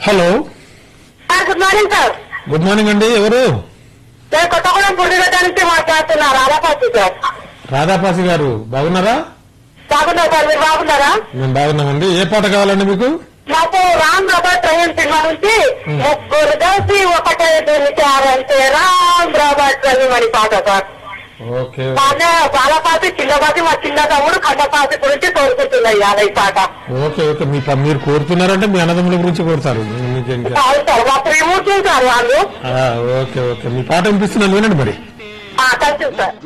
hello sir good morning sir good morning అండి ఎవరు నేను కొత్తగూడెం పుడిగడ్డ నుంచి మాట్లాడుతున్నా రాధాపాటి సార్ రాధాపాసి గారు బాగున్నారా బాగున్నారు సార్ మీరు బాగున్నారా మేము బాగున్నామండి ఏ పాట కావాలండి మీకు నాకు రామ్ రాబర్ట్ రహీం సినిమా నుంచి ముగ్గురు కలిసి ఒకటే పిలిచారంటే రామ్ రాబర్ట్ రహీం అని పాట సార్ ఓకే మా అన్నయ్య బాలపాతి చిన్నపాతి మా చిన్న తమ్ముడు కన్నపాతి గురించి కోరుకుంటున్నాయి ఇవాళ ఈ పాట ఓకే ఓకే మీ ప- మీరు కోరుతున్నారంటే మీ అన్నదమ్ముల గురించి కోరుతారు మీకు ఇంకా అవును సార్ మా ప్రిమూర్తి సార్ వాళ్ళు ఆ, ఓకే ఓకే మీ పాట వినిపిస్తున్నాను వినండి మరి థ్యాంక్ యూ సార్